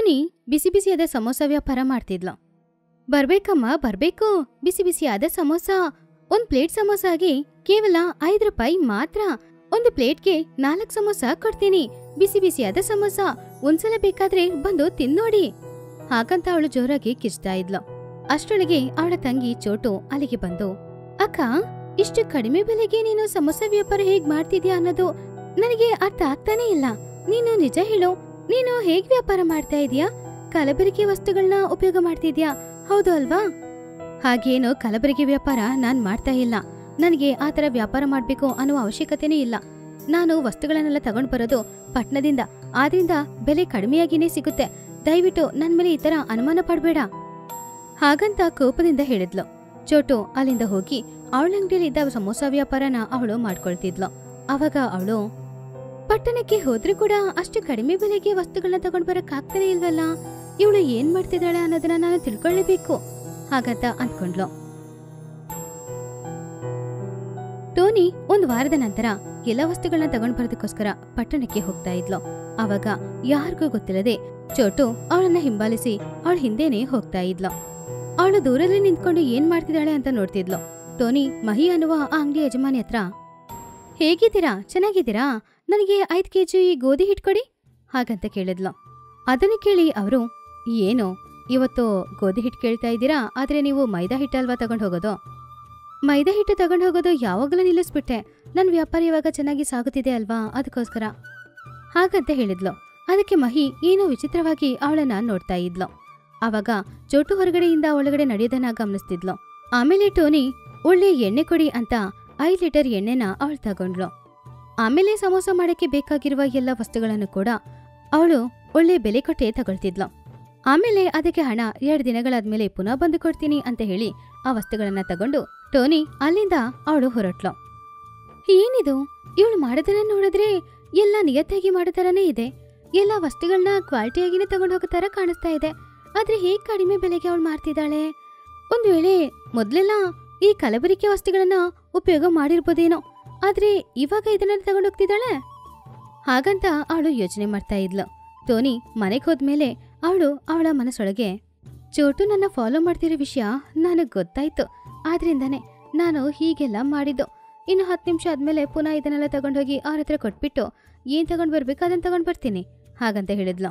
Tony ಬಿಸಿ ಬಿಸಿಯಾದ ಸಮೋಸ ವ್ಯಾಪಾರ ಮಾಡ್ತಿದ್ಲು ಬರ್ಬೇಕಮ್ಮ ಬರ್ಬೇಕು ಬಿಸಿ ಬಿಸಿಯಾದ ಸಮೋಸ ಒಂದ್ ಪ್ಲೇಟ್ ಸಮೋಸಾಗೆ ಕೇವಲ ಐದು ರೂಪಾಯಿ ಮಾತ್ರ ಒಂದು ಪ್ಲೇಟ್ಗೆ ನಾಲ್ಕು ಸಮೋಸ ಕೊಡ್ತೀನಿ ಬಿಸಿ ಬಿಸಿಯಾದ ಸಮೋಸ ಒಂದ್ಸಲ ಬೇಕಾದ್ರೆ ಬಂದು ತಿನ್ನೋಡಿ ಹಾಗಂತ ಅವಳು ಜೋರಾಗಿ ಕಿಚ್ತಾ ಇದ್ಲು ಅಷ್ಟರೊಳಗೆ ಅವಳ ತಂಗಿ ಚೋಟು ಅಲ್ಲಿಗೆ ಬಂದು ಅಕ್ಕ ಇಷ್ಟು ಕಡಿಮೆ ಬೆಲೆಗೆ ನೀನು ಸಮೋಸ ವ್ಯಾಪಾರ ಹೇಗ್ ಮಾಡ್ತಿದ್ಯಾ ಅನ್ನೋದು ನನಗೆ ಅರ್ಥ ಆಗ್ತಾನೆ ಇಲ್ಲ ನೀನು ನಿಜ ಹೇಳು ನೀನು ಹೇಗ್ ವ್ಯಾಪಾರ ಮಾಡ್ತಾ ಇದೀಯಾ ಕಲಬೆರಕೆ ವಸ್ತುಗಳನ್ನ ಉಪಯೋಗ ಮಾಡ್ತಿದ್ಯಾ ಹೌದು ಅಲ್ವಾ ಹಾಗೇನು ಕಲಬೆರಕೆ ವ್ಯಾಪಾರ ನಾನ್ ಮಾಡ್ತಾ ಇಲ್ಲ ನನಗೆ ಆ ತರ ವ್ಯಾಪಾರ ಮಾಡ್ಬೇಕು ಅನ್ನುವ ಅವಶ್ಯಕತೆನೇ ಇಲ್ಲ ನಾನು ವಸ್ತುಗಳನ್ನೆಲ್ಲ ತಗೊಂಡ್ ಬರೋದು ಪಟ್ನದಿಂದ ಆದ್ರಿಂದ ಬೆಲೆ ಕಡಿಮೆಯಾಗಿನೇ ಸಿಗುತ್ತೆ ದಯವಿಟ್ಟು ನನ್ ಮೇಲೆ ಈ ತರ ಅನುಮಾನ ಪಡ್ಬೇಡ ಹಾಗಂತ ಕೋಪದಿಂದ ಹೇಳಿದ್ಲು ಚೋಟು ಅಲ್ಲಿಂದ ಹೋಗಿ ಅವಳ ಅಂಗಡಿಯಲ್ಲಿದ್ದ ಸಮೋಸ ವ್ಯಾಪಾರನ ಅವಳು ಮಾಡ್ಕೊಳ್ತಿದ್ಲು ಅವಾಗ ಅವಳು ಪಟ್ಟಣಕ್ಕೆ ಹೋದ್ರೂ ಕೂಡ ಅಷ್ಟು ಕಡಿಮೆ ಬೆಲೆಗೆ ವಸ್ತುಗಳನ್ನ ತಗೊಂಡ್ ಬರಕ್ ಆಗ್ತಾನೆ ಇಲ್ವಲ್ಲ ಇವಳು ಏನ್ ಮಾಡ್ತಿದ್ದಾಳೆ ಅನ್ನೋದನ್ನ ನಾನು ತಿಳ್ಕೊಳ್ಳೇಬೇಕು ಹಾಗಂತ ಅಂದ್ಕೊಂಡ್ಲು ಟೋನಿ ಒಂದ್ ವಾರದ ನಂತರ ಎಲ್ಲ ವಸ್ತುಗಳನ್ನ ತಗೊಂಡ್ ಬರೋದಕ್ಕೋಸ್ಕರ ಪಟ್ಟಣಕ್ಕೆ ಹೋಗ್ತಾ ಇದ್ಲು ಅವಾಗ ಯಾರಿಗೂ ಗೊತ್ತಿಲ್ಲದೆ ಚೋಟು ಅವಳನ್ನ ಹಿಂಬಾಲಿಸಿ ಅವಳ ಹಿಂದೆನೆ ಹೋಗ್ತಾ ಇದ್ಲು ಅವಳು ದೂರದಲ್ಲಿ ನಿಂತ್ಕೊಂಡು ಏನ್ ಮಾಡ್ತಿದ್ದಾಳೆ ಅಂತ ನೋಡ್ತಿದ್ಲು ಟೋನಿ ಮಹಿ ಅನ್ನುವ ಆ ಅಂಗಡಿ ಯಜಮಾನಿ ಹತ್ರ ಹೇಗಿದ್ದೀರಾ ಚೆನ್ನಾಗಿದ್ದೀರಾ ನನಗೆ ಐದ್ ಕೆಜಿ ಗೋಧಿ ಹಿಟ್ಕೊಡಿ ಹಾಗಂತ ಕೇಳಿದ್ಲು ಅದನ್ನು ಕೇಳಿ ಅವರು ಏನು ಇವತ್ತು ಗೋಧಿ ಹಿಟ್ಟು ಕೇಳ್ತಾ ಇದ್ದೀರಾ ಆದ್ರೆ ನೀವು ಮೈದಾ ಹಿಟ್ಟಲ್ವಾ ತಗೊಂಡು ಹೋಗೋದು ಮೈದಾ ಹಿಟ್ಟು ತಗೊಂಡು ಹೋಗೋದು ಯಾವಾಗಲೂ ನಿಲ್ಲಿಸ್ಬಿಟ್ಟೆ ನನ್ನ ವ್ಯಾಪಾರ ಇವಾಗ ಚೆನ್ನಾಗಿ ಸಾಗುತ್ತಿದೆ ಅಲ್ವಾ ಅದಕ್ಕೋಸ್ಕರ ಹಾಗಂತ ಹೇಳಿದ್ಲು ಅದಕ್ಕೆ ಮಹಿ ಏನೋ ವಿಚಿತ್ರವಾಗಿ ಅವಳನ್ನ ನೋಡ್ತಾ ಇದ್ಲು ಆವಾಗ ಚೋಟು ಹೊರಗಡೆಯಿಂದ ಒಳಗಡೆ ನಡೆಯೋದನ್ನ ಗಮನಿಸ್ತಿದ್ಲು ಆಮೇಲೆ ಟೋನಿ ಒಳ್ಳೆ ಎಣ್ಣೆ ಕೊಡಿ ಅಂತ ಐದು ಲೀಟರ್ ಎಣ್ಣೆನ ಅವಳು ತಗೊಂಡ್ಲು ಆಮೇಲೆ ಸಮೋಸ ಮಾಡಕ್ಕೆ ಬೇಕಾಗಿರುವ ಎಲ್ಲ ವಸ್ತುಗಳನ್ನು ಕೂಡ ಅವಳು ಒಳ್ಳೆ ಬೆಲೆ ಕೊಟ್ಟೆ ತಗೊಳ್ತಿದ್ಲು ಆಮೇಲೆ ಅದಕ್ಕೆ ಹಣ ಎರಡು ದಿನಗಳಾದ್ಮೇಲೆ ಪುನಃ ಬಂದು ಕೊಡ್ತೀನಿ ಅಂತ ಹೇಳಿ ಆ ವಸ್ತುಗಳನ್ನ ತಗೊಂಡು ಟೋನಿ ಅಲ್ಲಿಂದ ಅವಳು ಹೊರಟ್ಲು ಏನಿದು ಇವಳು ಮಾಡೋದನ್ನ ನೋಡಿದ್ರೆ ಎಲ್ಲ ನಿಯತ್ತಾಗಿ ಮಾಡೋ ಥರನೇ ಇದೆ ಎಲ್ಲ ವಸ್ತುಗಳನ್ನ ಕ್ವಾಲಿಟಿಯಾಗಿನೇ ತಗೊಂಡು ಹೋಗೋ ಥರ ಕಾಣಿಸ್ತಾ ಇದೆ ಆದ್ರೆ ಹೇಗ್ ಕಡಿಮೆ ಬೆಲೆಗೆ ಅವಳು ಮಾಡ್ತಿದ್ದಾಳೆ ಒಂದ್ ವೇಳೆ ಮೊದ್ಲೆಲ್ಲ ಈ ಕಲಬೆರಕೆ ವಸ್ತುಗಳನ್ನ ಉಪಯೋಗ ಮಾಡಿರ್ಬೋದೇನೋ ಆದ್ರೆ ಇವಾಗ ಇದನ್ನ ತಗೊಂಡು ಹೋಗ್ತಿದ್ದಾಳೆ ಹಾಗಂತ ಅವಳು ಯೋಚನೆ ಮಾಡ್ತಾ ಇದ್ಲು ಟೋನಿ ಮನೆಗೆ ಹೋದ್ಮೇಲೆ ಅವಳು ಅವಳ ಮನಸ್ಸೊಳಗೆ ಚೋಟು ನನ್ನ ಫಾಲೋ ಮಾಡ್ತಿರೋ ವಿಷಯ ನನಗೆ ಗೊತ್ತಾಯ್ತು ಆದ್ರಿಂದಾನೆ ನಾನು ಹೀಗೆಲ್ಲ ಮಾಡಿದ್ದು ಇನ್ನು ಹತ್ತು ನಿಮಿಷ ಆದ್ಮೇಲೆ ಪುನಃ ಇದನ್ನೆಲ್ಲ ತಗೊಂಡೋಗಿ ಅವ್ರ ಹತ್ರ ಕೊಟ್ಬಿಟ್ಟು ಏನ್ ತಗೊಂಡ್ ಬರ್ಬೇಕು ಅದನ್ನ ತಗೊಂಡ್ ಬರ್ತೀನಿ ಹಾಗಂತ ಹೇಳಿದ್ಲು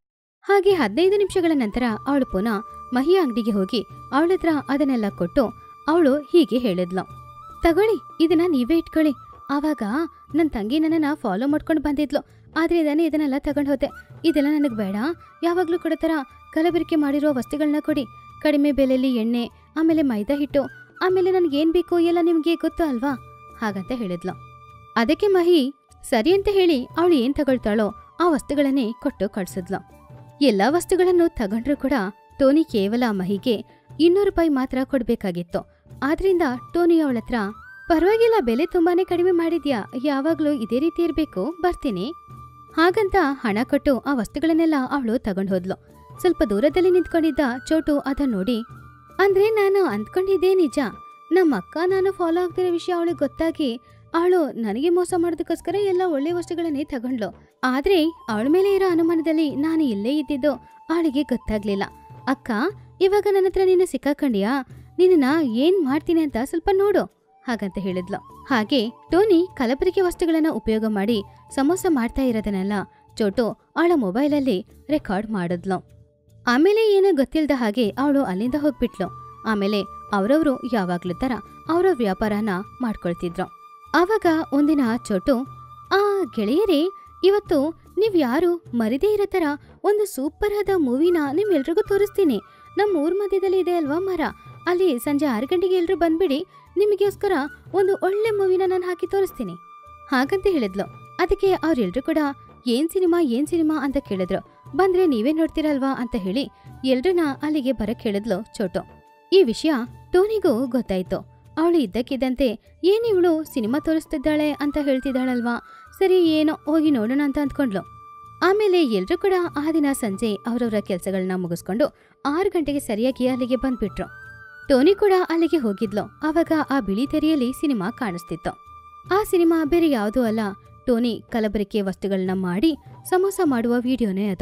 ಹಾಗೆ ಹದಿನೈದು ನಿಮಿಷಗಳ ನಂತರ ಅವಳು ಪುನಃ ಮಹಿ ಅಂಗಡಿಗೆ ಹೋಗಿ ಅವಳ ಹತ್ರ ಅದನ್ನೆಲ್ಲ ಕೊಟ್ಟು ಅವಳು ಹೀಗೆ ಹೇಳಿದ್ಲು ತಗೊಳ್ಳಿ ಇದನ್ನ ನೀವೇ ಇಟ್ಕೊಳ್ಳಿ ಆವಾಗ ನನ್ನ ತಂಗಿ ನನ್ನನ್ನ ಫಾಲೋ ಮಾಡ್ಕೊಂಡು ಬಂದಿದ್ಲು ಆದ್ರೆ ಇದನ್ನೇ ಇದನ್ನೆಲ್ಲ ತಗೊಂಡು ಹೋದೆ ಇದೆಲ್ಲ ನನಗೆ ಬೇಡ ಯಾವಾಗ್ಲೂ ಕೊಡೋ ಥರ ಕಲಬೆರಕೆ ಮಾಡಿರೋ ವಸ್ತುಗಳನ್ನ ಕೊಡಿ ಕಡಿಮೆ ಬೆಲೆಯಲ್ಲಿ ಎಣ್ಣೆ ಆಮೇಲೆ ಮೈದಾ ಹಿಟ್ಟು ಆಮೇಲೆ ನನಗೇನ್ ಬೇಕು ಎಲ್ಲ ನಿಮ್ಗೆ ಗೊತ್ತು ಅಲ್ವಾ ಹಾಗಂತ ಹೇಳಿದ್ಲು ಅದಕ್ಕೆ ಮಹಿ ಸರಿ ಅಂತ ಹೇಳಿ ಅವಳು ಏನ್ ತಗೊಳ್ತಾಳೋ ಆ ವಸ್ತುಗಳನ್ನೇ ಕೊಟ್ಟು ಕಳ್ಸಿದ್ಲು ಎಲ್ಲಾ ವಸ್ತುಗಳನ್ನು ತಗೊಂಡ್ರು ಕೂಡ ಟೋನಿ ಕೇವಲ ಮಹಿಗೆ ಇನ್ನೂರು ರೂಪಾಯಿ ಮಾತ್ರ ಕೊಡ್ಬೇಕಾಗಿತ್ತು ಆದ್ರಿಂದ ಟೋನಿ ಅವಳತ್ರ ಪರವಾಗಿಲ್ಲ ಬೆಲೆ ತುಂಬಾನೇ ಕಡಿಮೆ ಮಾಡಿದ್ಯಾ ಯಾವಾಗ್ಲೂ ಇದೇ ರೀತಿ ಇರ್ಬೇಕು ಬರ್ತೀನಿ ಹಾಗಂತ ಹಣ ಕೊಟ್ಟು ಆ ವಸ್ತುಗಳನ್ನೆಲ್ಲ ಅವಳು ತಗೊಂಡ್ ಹೋದ್ಲು ಸ್ವಲ್ಪ ದೂರದಲ್ಲಿ ನಿಂತ್ಕೊಂಡಿದ್ದ ಚೋಟು ಅದನ್ನ ನೋಡಿ ಅಂದ್ರೆ ನಾನು ಅಂದ್ಕೊಂಡಿದ್ದೆ ನಿಜ ನಮ್ಮ ಅಕ್ಕ ನಾನು ಫಾಲೋ ಆಗ್ತಿರೋ ವಿಷಯ ಅವಳಿಗೆ ಗೊತ್ತಾಗಿ ಅವಳು ನನಗೆ ಮೋಸ ಮಾಡೋದಕ್ಕೋಸ್ಕರ ಎಲ್ಲ ಒಳ್ಳೆ ವಸ್ತುಗಳನ್ನೇ ತಗೊಂಡ್ಲು ಆದ್ರೆ ಅವಳ ಮೇಲೆ ಇರೋ ಅನುಮಾನದಲ್ಲಿ ನಾನು ಇಲ್ಲೇ ಇದ್ದಿದ್ದು ಅವಳಿಗೆ ಗೊತ್ತಾಗ್ಲಿಲ್ಲ ಅಕ್ಕ ಇವಾಗ ನನ್ನ ಹತ್ರ ನೀನು ಸಿಕ್ಕಾಕೊಂಡಿಯಾ ನಿನ್ನ ಏನ್ ಮಾಡ್ತೀನಿ ಅಂತ ಸ್ವಲ್ಪ ನೋಡು ಹಾಗಂತ ಹೇಳಿದ್ಲು ಹಾಗೆ ಟೋನಿ ಕಲಬೆರಕೆ ವಸ್ತುಗಳನ್ನ ಉಪಯೋಗ ಮಾಡಿ ಸಮೋಸ ಮಾಡ್ತಾ ಇರೋದನ್ನೆಲ್ಲ ಚೋಟು ಅವಳ ಮೊಬೈಲಲ್ಲಿ ರೆಕಾರ್ಡ್ ಮಾಡಿದ್ಲು ಆಮೇಲೆ ಏನೋ ಗೊತ್ತಿಲ್ದ ಹಾಗೆ ಅವಳು ಅಲ್ಲಿಂದ ಹೋಗ್ಬಿಟ್ಲು ಆಮೇಲೆ ಅವರವರು ಯಾವಾಗ್ಲೂ ತರ ಅವರ ವ್ಯಾಪಾರನ ಮಾಡ್ಕೊಳ್ತಿದ್ರು ಆವಾಗ ಒಂದಿನ ಚೋಟು ಆ ಗೆಳೆಯರೇ ಇವತ್ತು ನೀವ್ ಯಾರು ಮರಿದೇ ಇರೋ ತರ ಒಂದು ಸೂಪರ್ ಆದ ಮೂವಿನ ನಿಮ್ಮೆಲ್ರಿಗೂ ತೋರಿಸ್ತೀನಿ ನಮ್ಮ ಊರ್ ಮಧ್ಯದಲ್ಲಿ ಇದೆ ಅಲ್ವಾ ಮರ ಅಲ್ಲಿ ಸಂಜೆ ಆರು ಗಂಟೆಗೆ ಎಲ್ರು ಬಂದ್ಬಿಡಿ ನಿಮಗೋಸ್ಕರ ಒಂದು ಒಳ್ಳೆ ಮೂವಿನ ನಾನು ಹಾಕಿ ತೋರಿಸ್ತೀನಿ ಹಾಗಂತ ಹೇಳಿದ್ಲು ಅದಕ್ಕೆ ಅವ್ರೆಲ್ರು ಕೂಡ ಏನ್ ಸಿನಿಮಾ ಏನ್ ಸಿನಿಮಾ ಅಂತ ಕೇಳಿದ್ರು ಬಂದ್ರೆ ನೀವೇ ನೋಡ್ತೀರಲ್ವಾ ಅಂತ ಹೇಳಿ ಎಲ್ರನ್ನ ಅಲ್ಲಿಗೆ ಬರಕ್ ಹೇಳಿದ್ಲು ಚೋಟು ಈ ವಿಷಯ ಟೋನಿಗೂ ಗೊತ್ತಾಯ್ತು ಅವಳು ಇದ್ದಕ್ಕಿದ್ದಂತೆ ಏನಿವಳು ಸಿನಿಮಾ ತೋರಿಸ್ತಿದ್ದಾಳೆ ಅಂತ ಹೇಳ್ತಿದ್ದಾಳಲ್ವಾ ಸರಿ ಏನೋ ಹೋಗಿ ನೋಡೋಣ ಅಂತ ಅಂದ್ಕೊಂಡ್ಲು ಆಮೇಲೆ ಎಲ್ರೂ ಕೂಡ ಆ ದಿನ ಸಂಜೆ ಅವರವರ ಕೆಲಸಗಳನ್ನ ಮುಗಿಸ್ಕೊಂಡು ಆರು ಗಂಟೆಗೆ ಸರಿಯಾಗಿ ಅಲ್ಲಿಗೆ ಬಂದ್ಬಿಟ್ರು ಟೋನಿ ಕೂಡ ಅಲ್ಲಿಗೆ ಹೋಗಿದ್ಲು ಆವಾಗ ಆ ಬಿಳಿ ತೆರೆಯಲ್ಲಿ ಸಿನಿಮಾ ಕಾಣಿಸ್ತಿತ್ತು ಆ ಸಿನಿಮಾ ಬೇರೆ ಯಾವುದೂ ಅಲ್ಲ ಟೋನಿ ಕಲಬೆರಕೆ ವಸ್ತುಗಳನ್ನ ಮಾಡಿ ಸಮೋಸ ಮಾಡುವ ವಿಡಿಯೋನೇ ಅದು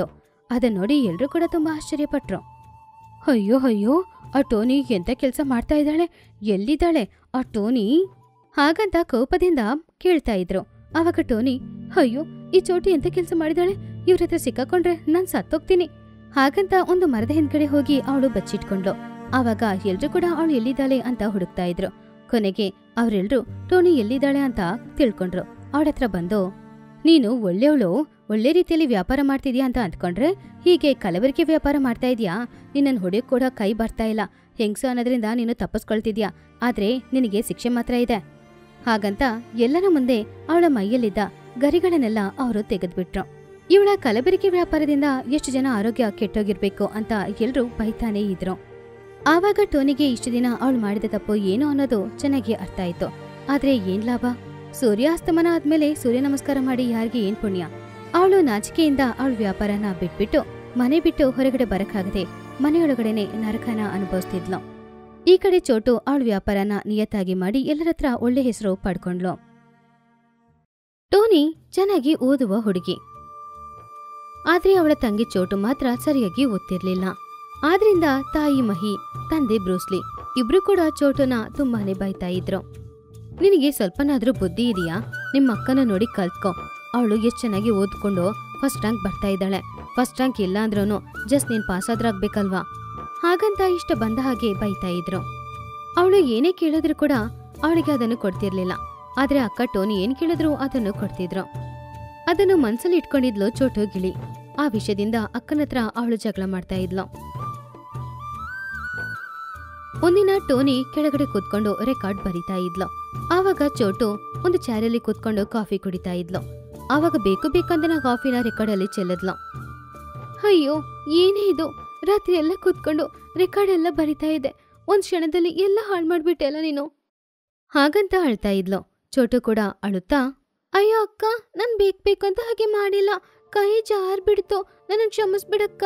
ಅದನ್ನ ನೋಡಿ ಎಲ್ರೂ ಕೂಡ ತುಂಬಾ ಆಶ್ಚರ್ಯಪಟ್ರು ಅಯ್ಯೋ ಅಯ್ಯೋ ಆ ಟೋನಿ ಎಂತ ಕೆಲಸ ಮಾಡ್ತಾ ಇದ್ದಾಳೆ ಎಲ್ಲಿದ್ದಾಳೆ ಆ ಟೋನಿ ಹಾಗಂತ ಕೋಪದಿಂದ ಕೇಳ್ತಾ ಇದ್ರು ಅವಾಗ ಟೋನಿ ಅಯ್ಯೋ ಈ ಚೋಟಿ ಎಂತ ಕೆಲಸ ಮಾಡಿದಾಳೆ ಇವ್ರ ಹತ್ರ ಸಿಕ್ಕಾಕೊಂಡ್ರೆ ನಾನ್ ಸತ್ತೋಗ್ತೀನಿ ಹಾಗಂತ ಒಂದು ಮರದ ಹಿಂದ್ಗಡೆ ಹೋಗಿ ಅವಳು ಬಚ್ಚಿಟ್ಕೊಂಡ್ಲು ಆವಾಗ ಎಲ್ರೂ ಕೂಡ ಅವಳು ಎಲ್ಲಿದ್ದಾಳೆ ಅಂತ ಹುಡುಕ್ತಾ ಇದ್ರು ಕೊನೆಗೆ ಅವರೆಲ್ರೂ ಟೋನಿ ಎಲ್ಲಿದ್ದಾಳೆ ಅಂತ ತಿಳ್ಕೊಂಡ್ರು ಅವಳ ಹತ್ರ ಬಂದು ನೀನು ಒಳ್ಳೆಯವಳು ಒಳ್ಳೆ ರೀತಿಯಲ್ಲಿ ವ್ಯಾಪಾರ ಮಾಡ್ತಿದ್ಯಾ ಅಂತ ಅಂದ್ಕೊಂಡ್ರೆ ಹೀಗೆ ಕಲಬೆರಕೆ ವ್ಯಾಪಾರ ಮಾಡ್ತಾ ಇದೀಯಾ ನಿನ್ನನ್ನು ಹೊಡೆಯೋಕ್ ಕೂಡ ಕೈ ಬರ್ತಾ ಇಲ್ಲ ಹೆಂಗ್ಸು ಅನ್ನೋದ್ರಿಂದ ನೀನು ತಪ್ಪಿಸ್ಕೊಳ್ತಿದ್ಯಾ ಆದ್ರೆ ನಿನಗೆ ಶಿಕ್ಷೆ ಮಾತ್ರ ಇದೆ ಹಾಗಂತ ಎಲ್ಲರ ಮುಂದೆ ಅವಳ ಮೈಯಲ್ಲಿದ್ದ ಗರಿಗಳನ್ನೆಲ್ಲ ಅವರು ತೆಗೆದ್ಬಿಟ್ರು ಇವಳ ಕಲಬೆರಕೆ ವ್ಯಾಪಾರದಿಂದ ಎಷ್ಟು ಜನ ಆರೋಗ್ಯ ಕೆಟ್ಟೋಗಿರ್ಬೇಕು ಅಂತ ಎಲ್ರೂ ಬೈತಾನೇ ಇದ್ರು ಆವಾಗ ಟೋನಿಗೆ ಇಷ್ಟು ದಿನ ಅವಳು ಮಾಡಿದ ತಪ್ಪು ಏನು ಅನ್ನೋದು ಚೆನ್ನಾಗಿ ಅರ್ಥ ಆಯ್ತು ಆದ್ರೆ ಏನ್ ಲಾಭ ಸೂರ್ಯಾಸ್ತಮನ ಆದ್ಮೇಲೆ ಸೂರ್ಯ ನಮಸ್ಕಾರ ಮಾಡಿ ಯಾರಿಗೆ ಏನ್ ಪುಣ್ಯ ಅವಳು ನಾಚಿಕೆಯಿಂದ ಅವಳ ವ್ಯಾಪಾರನ ಬಿಟ್ಬಿಟ್ಟು ಮನೆ ಬಿಟ್ಟು ಹೊರಗಡೆ ಬರಕ್ಕಾಗದೆ ಮನೆಯೊಳಗಡೆನೆ ನರಕನ ಅನುಭವಿಸ್ತಿದ್ಲು ಈ ಕಡೆ ಚೋಟು ಅವಳ ವ್ಯಾಪಾರನ ನಿಯತ್ತಾಗಿ ಮಾಡಿ ಎಲ್ಲರ ಹತ್ರ ಒಳ್ಳೆ ಹೆಸರು ಪಡ್ಕೊಂಡ್ಲು ಟೋನಿ ಚೆನ್ನಾಗಿ ಓದುವ ಹುಡುಗಿ ಆದ್ರೆ ಅವಳ ತಂಗಿ ಚೋಟು ಮಾತ್ರ ಸರಿಯಾಗಿ ಓದ್ತಿರ್ಲಿಲ್ಲ ಆದ್ರಿಂದ ತಾಯಿ ಮಹಿ ತಂದೆ ಬ್ರೂಸ್ಲಿ ಇಬ್ರು ಕೂಡ ಚೋಟುನ ತುಂಬಾನೇ ಬೈತಾ ಇದ್ರು ನಿನಗೆ ಸ್ವಲ್ಪನಾದ್ರೂ ಬುದ್ಧಿ ಇದೆಯಾ ನಿಮ್ಮ ಅಕ್ಕನ ನೋಡಿ ಕಲ್ತ್ಕೊ ಅವಳು ಎಷ್ಟು ಚೆನ್ನಾಗಿ ಓದ್ಕೊಂಡು ಫಸ್ಟ್ ರ್ಯಾಂಕ್ ಬರ್ತಾ ಇದ್ದಾಳೆ ಫಸ್ಟ್ ರ್ಯಾಂಕ್ ಇಲ್ಲ ಅಂದ್ರೂ ಜಸ್ಟ್ ನೀನ್ ಪಾಸ್ ಆದ್ರಾಗ್ಬೇಕಲ್ವಾ ಹಾಗಂತ ಇಷ್ಟ ಬಂದ ಹಾಗೆ ಬೈತಾ ಇದ್ರು ಅವಳು ಏನೇ ಕೇಳಿದ್ರು ಕೂಡ ಅವಳಿಗೆ ಅದನ್ನು ಕೊಡ್ತಿರ್ಲಿಲ್ಲ ಆದ್ರೆ ಅಕ್ಕ ಟೋನಿ ಏನ್ ಕೇಳಿದ್ರು ಅದನ್ನು ಕೊಡ್ತಿದ್ರು ಅದನ್ನು ಮನ್ಸಲ್ಲಿ ಇಟ್ಕೊಂಡಿದ್ಲು ಚೋಟು ಗಿಳಿ ಆ ವಿಷಯದಿಂದ ಅಕ್ಕನ ಹತ್ರ ಅವಳು ಜಗಳ ಮಾಡ್ತಾ ಇದ್ಲು ಒಂದಿನ ಟೋನಿ ಕೆಳಗಡೆ ಕೂತ್ಕೊಂಡು ರೆಕಾರ್ಡ್ ಬರಿತಾ ಇದ್ಲು ಆವಾಗ ಚೋಟು ಒಂದು ಚಾರಲ್ಲಿ ಕೂತ್ಕೊಂಡು ಕಾಫಿ ಕುಡಿತಾ ಇದ್ಲು ಆವಾಗ ಬೇಕು ಬೇಕಂತ ನಾ ಕಾಫಿನ ರೆಕಾರ್ಡಲ್ಲಿ ಚೆಲ್ಲದ್ಲು ಅಯ್ಯೋ ಏನೇ ಇದು ರಾತ್ರಿ ಎಲ್ಲ ಕೂತ್ಕೊಂಡು ರೆಕಾರ್ಡ್ ಎಲ್ಲ ಬರಿತಾ ಇದೆ ಒಂದ್ ಕ್ಷಣದಲ್ಲಿ ಎಲ್ಲ ಹಾಳು ಮಾಡ್ಬಿಟ್ಟೆಲ್ಲ ನೀನು ಹಾಗಂತ ಅಳ್ತಾ ಇದ್ಲು ಚೋಟು ಕೂಡ ಅಳುತ್ತಾ ಅಯ್ಯೋ ಅಕ್ಕ ನಾನ್ ಬೇಕ್ ಬೇಕಂತ ಹಾಗೆ ಮಾಡಿಲ್ಲ ಕೈ ಜಾರ್ ಬಿಡ್ತು ನನ್ನ ಕ್ಷಮಿಸ್ಬಿಡಕ್ಕ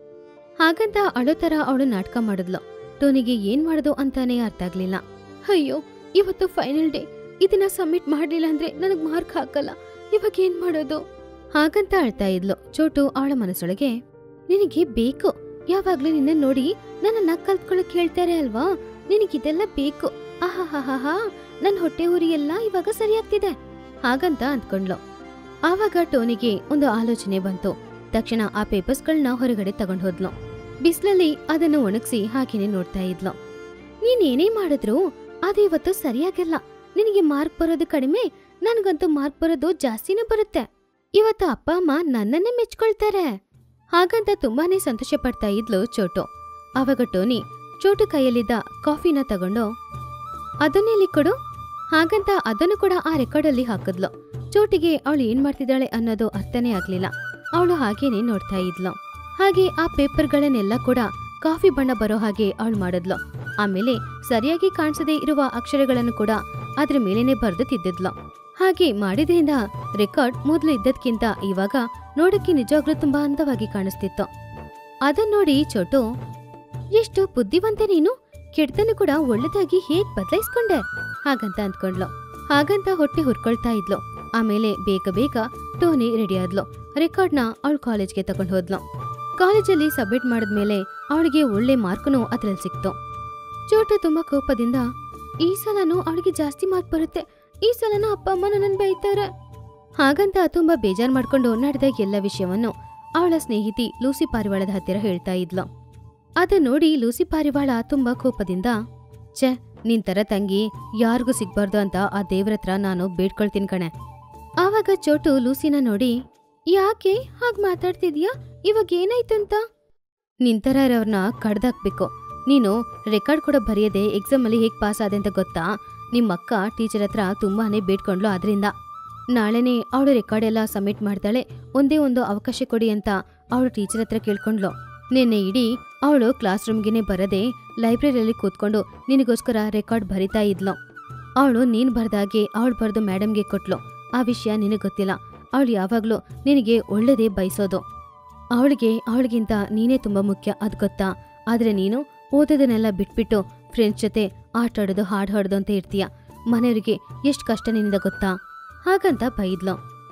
ಹಾಗಂತ ಅಳೋ ತರ ಅವಳು ನಾಟಕ ಮಾಡಿದ್ಲು ಟೋನಿಗೆ ಏನ್ ಮಾಡೋದು ಅಂತಾನೆ ಅರ್ಥ ಆಗ್ಲಿಲ್ಲ ಅಯ್ಯೋ ಇವತ್ತು ಫೈನಲ್ ಡೇ ಇದನ್ನ ಸಬ್ಮಿಟ್ ಮಾಡ್ಲಿಲ್ಲ ಅಂದ್ರೆ ನನಗ್ ಮಾರ್ಕ್ ಹಾಕಲ್ಲ ಇವಾಗ ಏನ್ ಮಾಡೋದು ಹಾಗಂತ ಅಳ್ತಾ ಇದ್ಲು ಚೋಟು ಅವಳ ಮನಸ್ಸೊಳಗೆ ನಿನಗೆ ಬೇಕು ಯಾವಾಗ್ಲೂ ನಿನ್ನ ನೋಡಿ ನನ್ನನ್ನ ಕಲ್ತ್ಕೊಳಕ್ ಹೇಳ್ತಾರೆ ಅಲ್ವಾ ನಿನಗಿದೆಲ್ಲ ಬೇಕು ಆಹಾಹಾಹಾ ನನ್ ಹೊಟ್ಟೆ ಉರಿ ಎಲ್ಲ ಇವಾಗ ಸರಿಯಾಗ್ತಿದೆ ಹಾಗಂತ ಅಂದ್ಕೊಂಡ್ಲು ಆವಾಗ ಟೋನಿಗೆ ಒಂದು ಆಲೋಚನೆ ಬಂತು ತಕ್ಷಣ ಆ ಪೇಪರ್ಸ್ಗಳನ್ನ ಹೊರಗಡೆ ತಗೊಂಡ್ ಹೋದ್ಲು ಬಿಸ್ಲಲ್ಲಿ ಅದನ್ನು ಒಣಗಿಸಿ ಹಾಗೇನೆ ನೋಡ್ತಾ ಇದ್ಲು ನೀನೇನೇ ಮಾಡಿದ್ರು ಅದು ಇವತ್ತು ಸರಿಯಾಗಿಲ್ಲ ನಿನಗೆ ಮಾರ್ಕ್ ಬರೋದು ಕಡಿಮೆ ನನ್ಗಂತೂ ಮಾರ್ಕ್ ಬರೋದು ಜಾಸ್ತಿನೇ ಬರುತ್ತೆ ಇವತ್ತು ಅಪ್ಪ ಅಮ್ಮ ನನ್ನನ್ನೇ ಮೆಚ್ಕೊಳ್ತಾರೆ ಹಾಗಂತ ತುಂಬಾನೇ ಸಂತೋಷ ಪಡ್ತಾ ಇದ್ಲು ಚೋಟು ಆವಾಗ ಟೋನಿ ಚೋಟು ಕೈಯಲ್ಲಿದ್ದ ಕಾಫಿನ ತಗೊಂಡು ಅದನ್ನೆಲ್ಲಿ ಕೊಡು ಹಾಗಂತ ಅದನ್ನು ಕೂಡ ಆ ರೆಕಾರ್ಡಲ್ಲಿ ಹಾಕಿದ್ಲು ಚೋಟಿಗೆ ಅವಳು ಏನ್ ಮಾಡ್ತಿದ್ದಾಳೆ ಅನ್ನೋದು ಅರ್ಥನೇ ಆಗ್ಲಿಲ್ಲ ಅವಳು ಹಾಗೇನೆ ನೋಡ್ತಾ ಇದ್ಲು ಹಾಗೆ ಆ ಪೇಪರ್ಗಳನ್ನೆಲ್ಲ ಕೂಡ ಕಾಫಿ ಬಣ್ಣ ಬರೋ ಹಾಗೆ ಅವಳು ಮಾಡಿದ್ಲು ಆಮೇಲೆ ಸರಿಯಾಗಿ ಕಾಣಿಸದೇ ಇರುವ ಅಕ್ಷರಗಳನ್ನು ಕೂಡ ಅದ್ರ ಮೇಲೇನೆ ಬರೆದು ತಿದ್ದಿದ್ಲು ಹಾಗೆ ಮಾಡಿದ್ರಿಂದ ರೆಕಾರ್ಡ್ ಮೊದಲು ಇದ್ದದ್ಕಿಂತ ಇವಾಗ ನೋಡಕ್ಕೆ ನಿಜವಾಗ್ಲೂ ತುಂಬಾ ಅಂದವಾಗಿ ಕಾಣಿಸ್ತಿತ್ತು ಅದನ್ ನೋಡಿ ಚೋಟು ಎಷ್ಟು ಬುದ್ಧಿವಂತೆ ನೀನು ಕೆಡ್ತನು ಕೂಡ ಒಳ್ಳೆದಾಗಿ ಹೇಗ್ ಬದಲಾಯಿಸ್ಕೊಂಡೆ ಹಾಗಂತ ಅಂದ್ಕೊಂಡ್ಲು ಹಾಗಂತ ಹೊಟ್ಟೆ ಹುರ್ಕೊಳ್ತಾ ಇದ್ಲು ಆಮೇಲೆ ಬೇಗ ಬೇಗ ಟೋನಿ ರೆಡಿ ಆದ್ಲು ರೆಕಾರ್ಡ್ನ ಅವಳು ಕಾಲೇಜ್ಗೆ ತಗೊಂಡ್ ಹೋದ್ಲು ಕಾಲೇಜಲ್ಲಿ ಸಬ್ಮಿಟ್ ಮಾಡಿದ್ಮೇಲೆ ಅವಳಿಗೆ ಒಳ್ಳೆ ಮಾರ್ಕ್ನು ಅದ್ರಲ್ಲಿ ಸಿಕ್ತು ಚೋಟು ತುಂಬಾ ಕೋಪದಿಂದ ಈ ಸಲನೂ ಅವಳಿಗೆ ಜಾಸ್ತಿ ಮಾರ್ಕ್ ಬರುತ್ತೆ ಈ ಸಲನ ಅಪ್ಪ ಅಮ್ಮ ನನ್ನನ್ನು ಬೈತಾರೆ ಹಾಗಂತ ತುಂಬಾ ಬೇಜಾರ್ ಮಾಡ್ಕೊಂಡು ನಡೆದ ಎಲ್ಲ ವಿಷಯವನ್ನು ಅವಳ ಸ್ನೇಹಿತಿ ಲೂಸಿ ಪಾರಿವಾಳದ ಹತ್ತಿರ ಹೇಳ್ತಾ ಇದ್ಲು ಅದನ್ನ ನೋಡಿ ಲೂಸಿ ಪಾರಿವಾಳ ತುಂಬಾ ಕೋಪದಿಂದ ಛೆ ನಿನ್ ತರ ತಂಗಿ ಯಾರಿಗೂ ಸಿಗ್ಬಾರ್ದು ಅಂತ ಆ ದೇವ್ರ ಹತ್ರ ನಾನು ಬೇಡ್ಕೊಳ್ತೀನಿ ಕಣೆ ಆವಾಗ ಚೋಟು ಲೂಸಿನ ನೋಡಿ ಯಾಕೆ ಹಾಗ್ ಮಾತಾಡ್ತಿದ್ಯಾ ಇವಾಗ ಏನಾಯ್ತು ಅಂತ ನಿಂತರ ಇರೋರ್ನ ಕಡ್ದಾಕ್ಬೇಕು ನೀನು ರೆಕಾರ್ಡ್ ಕೂಡ ಬರೆಯದೆ ಎಕ್ಸಾಮ್ ಅಲ್ಲಿ ಹೇಗ್ ಪಾಸ್ ಆದೆ ಅಂತ ಗೊತ್ತಾ ನಿಮ್ಮ ಅಕ್ಕ ಟೀಚರ್ ಹತ್ರ ತುಂಬಾನೇ ಬೇಡ್ಕೊಂಡ್ಲು ಅದರಿಂದ ನಾಳೆನೆ ಅವಳು ರೆಕಾರ್ಡ್ ಎಲ್ಲ ಸಬ್ಮಿಟ್ ಮಾಡ್ತಾಳೆ ಒಂದೇ ಒಂದು ಅವಕಾಶ ಕೊಡಿ ಅಂತ ಅವಳು ಟೀಚರ್ ಹತ್ರ ಕೇಳ್ಕೊಂಡ್ಲು ನಿನ್ನೆ ಇಡೀ ಅವಳು ಕ್ಲಾಸ್ ರೂಮ್ಗೆನೆ ಬರದೆ ಲೈಬ್ರರಿಯಲ್ಲಿ ಕೂತ್ಕೊಂಡು ನಿನಗೋಸ್ಕರ ರೆಕಾರ್ಡ್ ಬರಿತಾ ಇದ್ಲು ಅವಳು ನೀನ್ ಬರ್ದಾಗೆ ಅವಳು ಬರೆದು ಮೇಡಮ್ಗೆ ಕೊಟ್ಲು ಆ ವಿಷಯ ನಿನಗೆ ಗೊತ್ತಿಲ್ಲ ಅವಳು ಯಾವಾಗ್ಲೂ ನಿನಗೆ ಒಳ್ಳೇದೇ ಬಯಸೋದು ಅವಳಿಗೆ ಅವಳಿಗಿಂತ ನೀನೇ ತುಂಬಾ ಮುಖ್ಯ ಅದ್ ಗೊತ್ತಾ ಆದ್ರೆ ನೀನು ಓದೋದನ್ನೆಲ್ಲ ಬಿಟ್ಬಿಟ್ಟು ಫ್ರೆಂಡ್ಸ್ ಜೊತೆ ಆಟ ಆಡೋದು ಹಾಡು ಹಾಡೋದು ಅಂತ ಇರ್ತೀಯ ಮನೆಯವರಿಗೆ ಎಷ್ಟು ಕಷ್ಟ ನಿನ್ನಿಂದ ಗೊತ್ತಾ ಹಾಗಂತ ಬೈದ್ಲು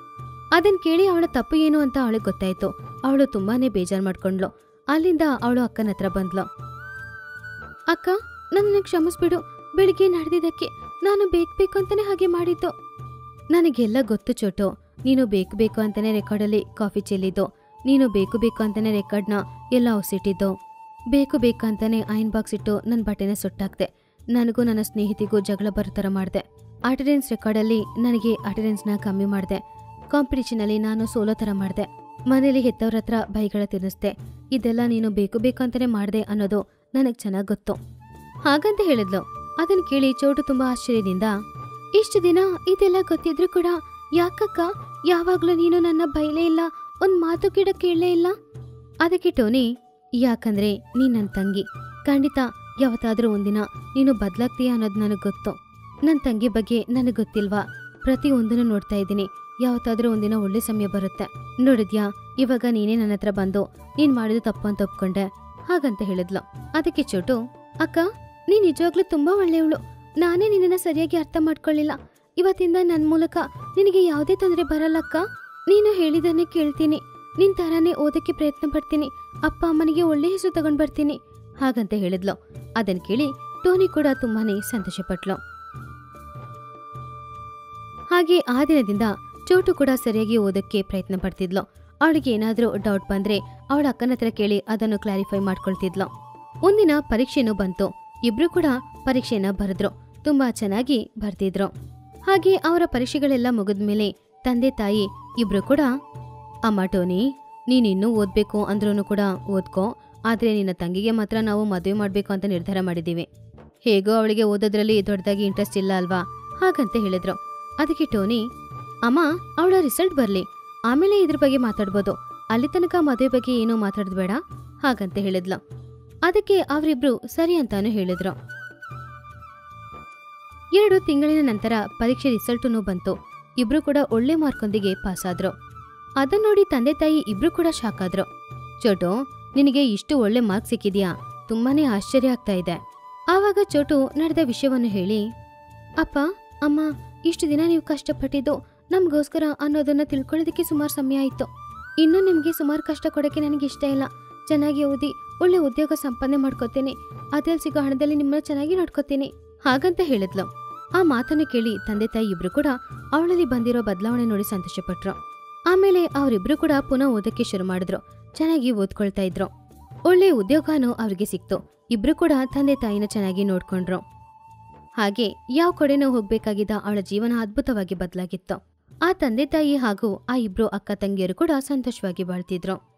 ಅದನ್ ಕೇಳಿ ಅವಳ ತಪ್ಪು ಏನು ಅಂತ ಅವಳಿಗೆ ಗೊತ್ತಾಯ್ತು ಅವಳು ತುಂಬಾನೇ ಬೇಜಾರ್ ಮಾಡ್ಕೊಂಡ್ಲು ಅಲ್ಲಿಂದ ಅವಳು ಅಕ್ಕನ ಹತ್ರ ಬಂದ್ಲು ಅಕ್ಕ ನನ್ನ ಕ್ಷಮಿಸ್ಬಿಡು ಬೆಳಿಗ್ಗೆ ನಡೆದಿದ್ದಕ್ಕೆ ನಾನು ಬೇಕು ಬೇಕು ಅಂತಾನೆ ಹಾಗೆ ಮಾಡಿದ್ದು ನನಗೆಲ್ಲ ಗೊತ್ತು ಚೋಟು ನೀನು ಬೇಕು ಬೇಕು ಅಂತಾನೆ ರೆಕಾರ್ಡಲ್ಲಿ ಕಾಫಿ ಚೆಲ್ಲಿದ್ದು ನೀನು ಬೇಕು ಬೇಕು ಅಂತಾನೆ ರೆಕಾರ್ಡ್ನ ಎಲ್ಲ ಹೊಸಿಟ್ಟಿದ್ದು ಬೇಕು ಬೇಕು ಅಂತಾನೆ ಐನ್ ಬಾಕ್ಸ್ ಇಟ್ಟು ನನ್ನ ಬಟ್ಟೆನ ಸುಟ್ಟಾಕ್ದೆ ನನಗೂ ನನ್ನ ಸ್ನೇಹಿತಿಗೂ ಜಗಳ ಬರೋ ಥರ ಮಾಡಿದೆ ಅಟೆಂಡೆನ್ಸ್ ರೆಕಾರ್ಡಲ್ಲಿ ನನಗೆ ಅಟೆಂಡೆನ್ಸ್ನ ಕಮ್ಮಿ ಮಾಡಿದೆ ಕಾಂಪಿಟೇಷನಲ್ಲಿ ನಾನು ಸೋಲೋ ಥರ ಮಾಡಿದೆ ಮನೇಲಿ ಹೆತ್ತವ್ರ ಹತ್ರ ಬೈಗಳ ತಿನ್ನಿಸ್ದೆ ಇದೆಲ್ಲ ನೀನು ಬೇಕು ಬೇಕು ಅಂತಾನೆ ಮಾಡಿದೆ ಅನ್ನೋದು ನನಗೆ ಚೆನ್ನಾಗಿ ಗೊತ್ತು ಹಾಗಂತ ಹೇಳಿದ್ಲು ಅದನ್ನ ಕೇಳಿ ಚೋಟು ತುಂಬಾ ಆಶ್ಚರ್ಯದಿಂದ ಇಷ್ಟು ದಿನ ಇದೆಲ್ಲ ಗೊತ್ತಿದ್ರು ಕೂಡ ಯಾಕಕ್ಕ ಯಾವಾಗ್ಲೂ ನೀನು ನನ್ನ ಬೈಲೇ ಇಲ್ಲ ಒಂದ್ ಮಾತು ಗಿಡ ಕೇಳಲೇ ಇಲ್ಲ ಅದಕ್ಕೆ ಟೋನಿ ಯಾಕಂದ್ರೆ ನೀನ್ ನನ್ನ ತಂಗಿ ಖಂಡಿತ ಯಾವತ್ತಾದ್ರೂ ಒಂದಿನ ನೀನು ಬದ್ಲಾಗ್ತೀಯ ಅನ್ನೋದು ನನಗೆ ಗೊತ್ತು ನನ್ನ ತಂಗಿ ಬಗ್ಗೆ ನನಗೆ ಗೊತ್ತಿಲ್ವಾ ಪ್ರತಿ ಒಂದನ್ನು ನೋಡ್ತಾ ಇದ್ದೀನಿ ಯಾವತ್ತಾದ್ರೂ ಒಂದಿನ ಒಳ್ಳೆ ಸಮಯ ಬರುತ್ತೆ ನೋಡಿದ್ಯಾ ಇವಾಗ ನೀನೇ ನನ್ನ ಹತ್ರ ಬಂದು ನೀನ್ ಮಾಡಿದ ತಪ್ಪು ಅಂತ ಒಪ್ಕೊಂಡೆ ಹಾಗಂತ ಹೇಳಿದ್ಲು ಅದಕ್ಕೆ ಚೋಟು ಅಕ್ಕ ನೀನ್ ನಿಜವಾಗ್ಲೂ ತುಂಬಾ ಒಳ್ಳೆಯವಳು ನಾನೇ ನಿನ್ನನ್ನ ಸರಿಯಾಗಿ ಅರ್ಥ ಮಾಡ್ಕೊಳ್ಳಿಲ್ಲ ಇವತ್ತಿಂದ ನನ್ ಮೂಲಕ ನಿನಗೆ ಯಾವುದೇ ತೊಂದರೆ ಬರಲ್ಲಕ್ಕ ನೀನು ಹೇಳಿದನ್ನೇ ಕೇಳ್ತೀನಿ ನಿನ್ ತರಾನೇ ಓದಕ್ಕೆ ಪ್ರಯತ್ನ ಪಡ್ತೀನಿ ಅಪ್ಪ ಅಮ್ಮನಿಗೆ ಒಳ್ಳೆ ಹೆಸರು ತಗೊಂಡ್ ಬರ್ತೀನಿ ಹಾಗಂತ ಹೇಳಿದ್ಲು ಅದನ್ ಕೇಳಿ ಟೋನಿ ಕೂಡ ತುಂಬಾನೇ ಸಂತೋಷಪಟ್ಲು ಹಾಗೆ ಆ ದಿನದಿಂದ ಚೋಟು ಕೂಡ ಸರಿಯಾಗಿ ಓದಕ್ಕೆ ಪ್ರಯತ್ನ ಪಡ್ತಿದ್ಲು ಅವಳಿಗೆ ಏನಾದ್ರೂ ಡೌಟ್ ಬಂದ್ರೆ ಅವಳ ಅಕ್ಕನ ಹತ್ರ ಕೇಳಿ ಅದನ್ನು ಕ್ಲಾರಿಫೈ ಮಾಡ್ಕೊಳ್ತಿದ್ಲು ಒಂದಿನ ಪರೀಕ್ಷೆನೂ ಬಂತು ಇಬ್ರು ಕೂಡ ಪರೀಕ್ಷೆನ ಬರೆದ್ರು ತುಂಬಾ ಚೆನ್ನಾಗಿ ಬರ್ತಿದ್ರು ಹಾಗೆ ಅವರ ಪರೀಕ್ಷೆಗಳೆಲ್ಲ ಮುಗಿದ್ಮೇಲೆ ತಂದೆ ತಾಯಿ ಇಬ್ರು ಕೂಡ ಅಮ್ಮ ಟೋನಿ ನೀನಿನ್ನೂ ಓದ್ಬೇಕು ಅಂದ್ರೂ ಕೂಡ ಓದ್ಕೋ ಆದ್ರೆ ನಿನ್ನ ತಂಗಿಗೆ ಮಾತ್ರ ನಾವು ಮದುವೆ ಮಾಡ್ಬೇಕು ಅಂತ ನಿರ್ಧಾರ ಮಾಡಿದ್ದೀವಿ ಹೇಗೋ ಅವಳಿಗೆ ಓದೋದ್ರಲ್ಲಿ ದೊಡ್ಡದಾಗಿ ಇಂಟ್ರೆಸ್ಟ್ ಇಲ್ಲ ಅಲ್ವಾ ಹಾಗಂತ ಹೇಳಿದ್ರು ಅದಕ್ಕೆ ಟೋನಿ ಅಮ್ಮ ಅವಳ ರಿಸಲ್ಟ್ ಬರ್ಲಿ ಆಮೇಲೆ ಇದ್ರ ಬಗ್ಗೆ ಮಾತಾಡ್ಬೋದು ಅಲ್ಲಿ ತನಕ ಮದುವೆ ಬಗ್ಗೆ ಏನೂ ಮಾತಾಡೋದು ಬೇಡ ಹಾಗಂತ ಹೇಳಿದ್ಲು ಅದಕ್ಕೆ ಅವರಿಬ್ರು ಸರಿ ಅಂತಾನು ಹೇಳಿದ್ರು ಎರಡು ತಿಂಗಳಿನ ನಂತರ ಪರೀಕ್ಷೆ ರಿಸಲ್ಟೂ ಬಂತು ಇಬ್ರು ಕೂಡ ಒಳ್ಳೆ ಮಾರ್ಕೊಂದಿಗೆ ಪಾಸ್ ಆದ್ರು ಅದನ್ನ ನೋಡಿ ತಂದೆ ತಾಯಿ ಇಬ್ರು ಕೂಡ ಶಾಕ್ ಆದ್ರು ಚೋಟು ನಿನಗೆ ಇಷ್ಟು ಒಳ್ಳೆ ಮಾರ್ಕ್ ಸಿಕ್ಕಿದ್ಯಾ ತುಂಬಾನೇ ಆಶ್ಚರ್ಯ ಆಗ್ತಾ ಇದೆ ಆವಾಗ ಚೋಟು ನಡೆದ ವಿಷಯವನ್ನು ಹೇಳಿ ಅಪ್ಪ ಅಮ್ಮ ಇಷ್ಟು ದಿನ ನೀವು ಕಷ್ಟಪಟ್ಟಿದ್ದು ನಮಗೋಸ್ಕರ ಅನ್ನೋದನ್ನ ತಿಳ್ಕೊಳ್ಳೋದಕ್ಕೆ ಸುಮಾರು ಸಮಯ ಆಯ್ತು ಇನ್ನೂ ನಿಮಗೆ ಸುಮಾರು ಕಷ್ಟ ಕೊಡೋಕ್ಕೆ ನನಗೆ ಇಷ್ಟ ಇಲ್ಲ ಚೆನ್ನಾಗಿ ಓದಿ ಒಳ್ಳೆ ಉದ್ಯೋಗ ಸಂಪಾದನೆ ಮಾಡ್ಕೋತೀನಿ ಅದ್ರಲ್ಲಿ ಸಿಗೋ ಹಣದಲ್ಲಿ ನಿಮ್ಮನ್ನ ಚೆನ್ನಾಗಿ ನೋಡ್ಕೋತೀನಿ ಹಾಗಂತ ಹೇಳಿದ್ಲು ಆ ಮಾತನ್ನು ಕೇಳಿ ತಂದೆ ತಾಯಿ ಇಬ್ರು ಕೂಡ ಅವಳಲ್ಲಿ ಬಂದಿರೋ ಬದಲಾವಣೆ ನೋಡಿ ಸಂತೋಷಪಟ್ರು ಆಮೇಲೆ ಅವರಿಬ್ರು ಕೂಡ ಪುನಃ ಓದಕ್ಕೆ ಶುರು ಮಾಡಿದ್ರು ಚೆನ್ನಾಗಿ ಓದ್ಕೊಳ್ತಾ ಇದ್ರು ಒಳ್ಳೆ ಉದ್ಯೋಗನೂ ಅವ್ರಿಗೆ ಸಿಕ್ತು ಇಬ್ರು ಕೂಡ ತಂದೆ ತಾಯಿನ ಚೆನ್ನಾಗಿ ನೋಡ್ಕೊಂಡ್ರು ಹಾಗೆ ಯಾವ ಕಡೆನೂ ಹೋಗ್ಬೇಕಾಗಿದ್ದ ಅವಳ ಜೀವನ ಅದ್ಭುತವಾಗಿ ಬದಲಾಗಿತ್ತು ಆ ತಂದೆ ತಾಯಿ ಹಾಗೂ ಆ ಇಬ್ರು ಅಕ್ಕ ತಂಗಿಯರು ಕೂಡ ಸಂತೋಷವಾಗಿ ಬಾಳ್ತಿದ್ರು